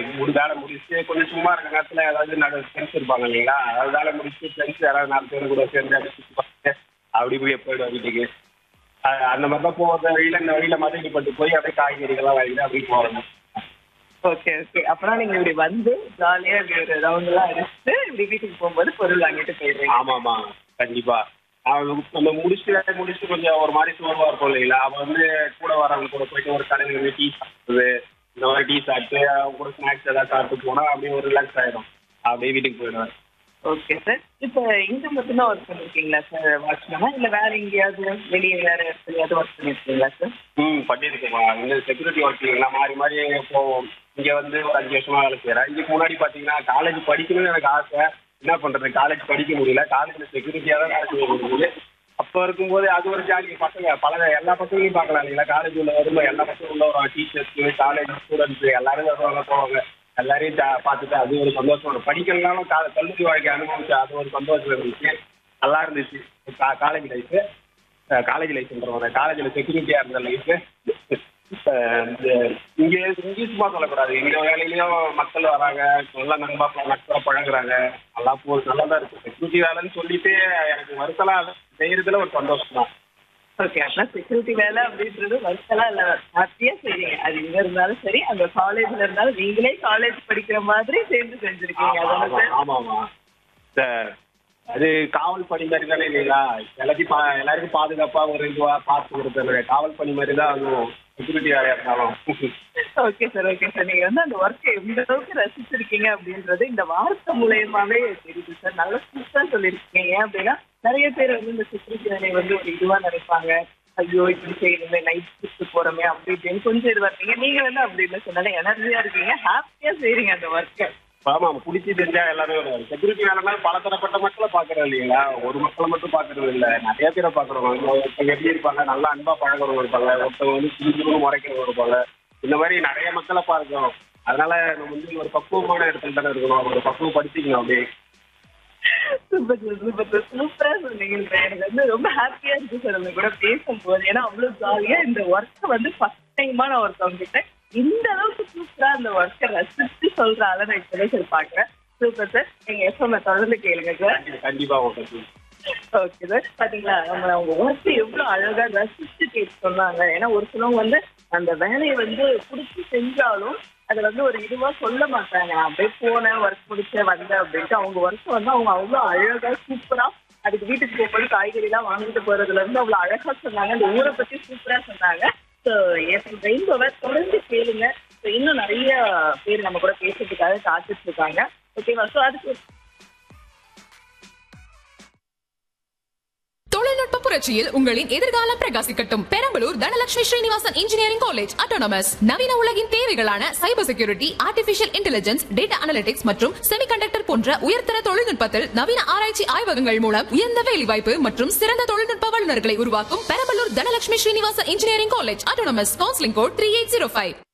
ஒரு வேலை முடிச்சுட்டு கொஞ்சம் சும்மா இருக்க நேரத்தில் ஏதாவது நடு ஃப்ரெண்ட்ஸ் இருப்பாங்க இல்லைங்களா அதாவது வேலை முடிச்சுட்டு ஃப்ரெண்ட்ஸ் யாராவது நாலு பேர் கூட சேர்ந்து அப்படி சுற்றி பார்த்துட்டு அப்படி போய் போயிடுவேன் வீட்டுக்கு அஹ் அந்த மாதிரி தான் போகிறது வழியில் இந்த வழியில் மதுரைப்பட்டு போய் அப்படியே காய்கறிகள்லாம் வாங்கிட்டு அப்படி போகிறோம் ஓகே ஓகே அப்புறம் நீங்க இப்படி வந்து ஜாலியா இப்படி ஒரு ரவுண்ட் எல்லாம் அடிச்சுட்டு இப்படி வீட்டுக்கு போகும்போது பொருள் வாங்கிட்டு போயிடுறீங்க ஆமாம்மா கண்டிப்பாா நம்ம முடிச்சுட்டு வேலை முடிச்சுட்டு கொஞ்சம் ஒரு மாதிரி சோர்வாக இருக்கும் இல்லைங்களா அவன் வந்து கூட வரவங்க கூட போயிட்டு ஒரு கடையில் போய் டீ சாப்பிடுறது இந்த மாதிரி டீ சாப்பிட்டு அவங்க கூட ஸ்நாக்ஸ் ஏதாவது சாப்பிட்டு போனால் அப்படியே ஒரு ரிலாக்ஸ் ஆகிடும் அப்படியே வீட்டுக்கு போயிடுவேன் ஓகே சார் இப்போ இங்க மட்டும்தான் ஒர்க் பண்ணிருக்கீங்களா சார் வாட்ச்மேனா இல்ல வேற எங்கேயாவது வெளியே வேற இடத்துலயாவது ஒர்க் பண்ணிருக்கீங்களா சார் ம் பண்ணியிருக்கேம்மா இந்த செக்யூரிட்டி ஒர்க் இல்லைங்களா மாறி மாறி எங்கே போவோம் இங்கே வந்து ஒரு அஞ்சு வருஷமா வேலை செய்கிறேன் இதுக்கு முன்னாடி பார்த்தீங்கன்னா காலேஜ் படிக்கணும்னு எனக்கு ஆசை என்ன பண்ணுறது காலேஜ் படிக்க முடியல காலேஜில் செக்யூரிட்டியாக தான் வேலை செய்ய முடியுது அப்போ இருக்கும்போது அது ஒரு ஜாலி பசங்க பல எல்லா பசங்களையும் பார்க்கலாம் இல்லைங்களா காலேஜ் உள்ள வரும்போது எல்லா பசங்களும் உள்ள வருவாங்க டீச்சர்ஸு காலேஜ் ஸ்டூடெண்ட்ஸு எல்லாரும் வருவாங்க போவாங்க எல்லாரையும் ஜா- பார்த்துட்டு அது ஒரு சந்தோஷம் வரும் படிக்கலனாலும் கா கல்லூரி வாழ்க்கை அனுபவிச்சு அது ஒரு சந்தோஷம் இருந்துச்சு நல்லா இருந்துச்சு கா காலேஜ் லைஃபு காலேஜ் லைஃப்ன்றவங்க காலேஜில் செக்யூரிட்டியாக இருந்த லைஃபு இங்கே இங்கே சும்மா சொல்லக்கூடாது எங்க வேலையிலயும் மக்கள் வராங்க நல்லா நண்பா நட்பா பழகுறாங்க நல்லா போ நல்லா தான் இருக்கு செக்யூரிட்டி வேலைன்னு சொல்லிட்டு எனக்கு வருத்தலாம் இல்ல. செய்யறதுல ஒரு சந்தோஷம் தான் ஓகே அப்படின்னா செக்யூரிட்டி வேலை அப்படின்றது வருஷம்லாம் இல்ல ஹாப்பியா செய்றீங்க அது எங்க இருந்தாலும் சரி அந்த காலேஜ்ல இருந்தாலும் நீங்களே காலேஜ் படிக்கிற மாதிரி சேர்ந்து செஞ்சிருக்கீங்க அதான சார் ஆமா ஆமா சார் அது காவல் பணி மாதிரி தானே இல்லைங்களா எல்லாத்தையும் பா எல்லாருக்கும் பாதுகாப்பா ஒரு இதுவா பார்த்து கொடுத்துருங்க காவல் பணி மாதிரி தான் அதுவும் செக்யூரிட்டி வேலையா இருந்தாலும் ஓகே சார் ஓகே சார் நீங்க வந்து அந்த ஒர்க்கை எந்த அளவுக்கு ரசிச்சிருக்கீங்க அப்படின்றது இந்த வார்த்தை மூலயமாவே தெரியுது சார் நல்ல சூப்பரா சொல்லியிருக்கீங்க ஏன் அப்படின்னா நிறைய பேர் வந்து இந்த செக்யூரிட்டி வேலையை வந்து ஒரு இதுவா நினைப்பாங்க ஐயோ இப்படி செய்யணுமே நைட் ஷிஃப்ட் போறோமே அப்படி இப்படின்னு கொஞ்சம் இதுவா இருக்கீங்க நீங்க வந்து அப்படி இல்லை சொன்னாலும் எனர்ஜியா இருக்கீங்க ஹாப்பியா செய்றீங்க அந்த ஒர்க்கை ஆமா பிடிச்சி தெரிஞ்சா எல்லாமே வரும் செக்யூரிட்டி வேலைனா பலதரப்பட்ட மக்களை பாக்குறோம் இல்லைங்களா ஒரு மக்களை மட்டும் பாக்குறது இல்ல நிறைய பேரை பாக்குறோம் ஒருத்தவங்க எப்படி இருப்பாங்க நல்லா அன்பா பழகிறவங்க இருப்பாங்க ஒருத்தவங்க வந்து சிரிச்சு முறைக்கிறவங்க இருப்பாங்க இந்த மாதிரி நிறைய மக்களை பார்க்கிறோம் அதனால நம்ம வந்து ஒரு பக்குவமான இடத்துல தானே இருக்கணும் ஒரு பக்குவம் படிச்சுக்கணும் அப்படியே சூப்பர் சார் சூப்பர் சார் சூப்பரா சொன்னீங்க சார் எனக்கு வந்து ரொம்ப ஹாப்பியா இருக்கு சார் உங்க கூட பேசும்போது ஏன்னா அவ்வளவு ஜாலியா இந்த ஒர்க்கை வந்து ஃபர்ஸ்ட் டைமா நான் ஒருத்தவங்க கிட்ட இந்த அளவுக்கு சூப்பரா அந்த ஒர்க்கை ரசிச்சு சொல்ற ஆளை நான் இப்பதான் சார் பாக்குறேன் சூப்பர் சார் நீங்க எஃப்எம் தொடர்ந்து கேளுங்க சார் கண்டிப்பா ஓகே ஓகே சார் பாத்தீங்களா நம்ம அவங்க ஒர்க் எவ்வளவு அழகா ரசிச்சு கேட்டு சொன்னாங்க ஏன்னா ஒரு சிலவங்க வந்து அந்த வேலையை வந்து பிடிச்சி செஞ்சாலும் அதை வந்து ஒரு இதுவா சொல்ல மாட்டாங்க நான் அப்படியே போனேன் ஒர்க் முடிச்சேன் வந்தேன் அப்படின்ட்டு அவங்க ஒர்க் வந்து அவங்க அவ்வளவு அழகா சூப்பரா அதுக்கு வீட்டுக்கு போகும்போது காய்கறி எல்லாம் வாங்கிட்டு போறதுல இருந்து அவ்வளவு அழகா சொன்னாங்க அந்த ஊரை பத்தி சூப்பரா சொன்னாங்க ஸோ என் ரெயின்போவை தொடர்ந்து கேளுங்க ஸோ இன்னும் நிறைய பேர் நம்ம கூட பேசுறதுக்காக காத்துட்டு இருக்காங்க ஓகேவா ஸோ அதுக்கு தொழில்நுட்ப புரட்சியில் உங்களின் எதிர்காலம் பிரகாசிக்கட்டும் Perambalur Dhanalakshmi Srinivasan engineering college autonomous நவீன உலகின் தேவைகளான cyber security artificial intelligence data analytics மற்றும் செமிகண்டக்டர் போன்ற உயர்தர தொழில்நுட்பத்தில் நவீன ஆராய்ச்சி ஆய்வகங்கள் மூலம் உயர்ந்த வேலைவாய்ப்பு மற்றும் சிறந்த தொழில்நுட்ப வல்லுநர்களை உருவாக்கும் Perambalur Dhanalakshmi Srinivasan engineering college autonomous counselling code three eight zero five